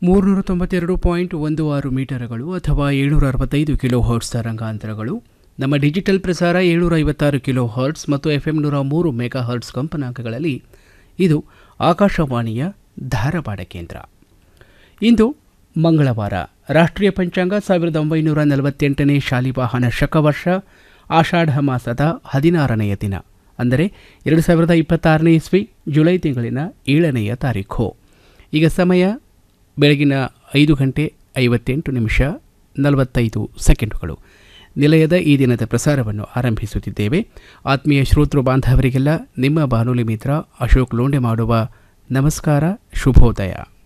ಮೂರುನೂರ ತೊಂಬತ್ತೆರಡು ಪಾಯಿಂಟ್ ಒಂದು ಆರು ಮೀಟರ್ಗಳು ಅಥವಾ ಏಳ್ನೂರ ಅರವತ್ತೈದು ಕಿಲೋ ಹರ್ಟ್ಸ್ ತರಂಗಾಂತರಗಳು ನಮ್ಮ ಡಿಜಿಟಲ್ ಪ್ರಸಾರ ಏಳ್ನೂರ ಐವತ್ತಾರು ಕಿಲೋ ಹರ್ಟ್ಸ್ ಮತ್ತು ಎಫ್ ಎಂ ನೂರ ಮೂರು ಮೆಗಾ ಹರ್ಟ್ಸ್ ಕಂಪನಾಂಕಗಳಲ್ಲಿ ಇದು ಆಕಾಶವಾಣಿಯ ಧಾರವಾಡ ಕೇಂದ್ರ ಇಂದು ಮಂಗಳವಾರ ರಾಷ್ಟ್ರೀಯ ಪಂಚಾಂಗ ಸಾವಿರದ ಒಂಬೈನೂರ ನಲವತ್ತೆಂಟನೇ ಶಾಲಿವಾಹನ ಶಕವರ್ಷ ಆಷಾಢ ಮಾಸದ ಹದಿನಾರನೆಯ ದಿನ ಅಂದರೆ ಎರಡು ಸಾವಿರದ ಇಪ್ಪತ್ತಾರನೇ ಇಸ್ವಿ ಜುಲೈ ತಿಂಗಳಿನ ಏಳನೆಯ ತಾರೀಖು ಈಗ ಸಮಯ ಬೆಳಗಿನ ಐದು ಗಂಟೆ ಐವತ್ತೆಂಟು ನಿಮಿಷ ನಲವತ್ತೈದು ಸೆಕೆಂಡುಗಳು ನಿಲಯದ ಈ ದಿನದ ಪ್ರಸಾರವನ್ನು ಆರಂಭಿಸುತ್ತಿದ್ದೇವೆ ಆತ್ಮೀಯ ಶ್ರೋತೃ ಬಾಂಧವರಿಗೆಲ್ಲ ನಿಮ್ಮ ಬಾನುಲಿ ಮಿತ್ರ ಅಶೋಕ್ ಲೋಂಡೆ ಮಾಡುವ ನಮಸ್ಕಾರ ಶುಭೋದಯ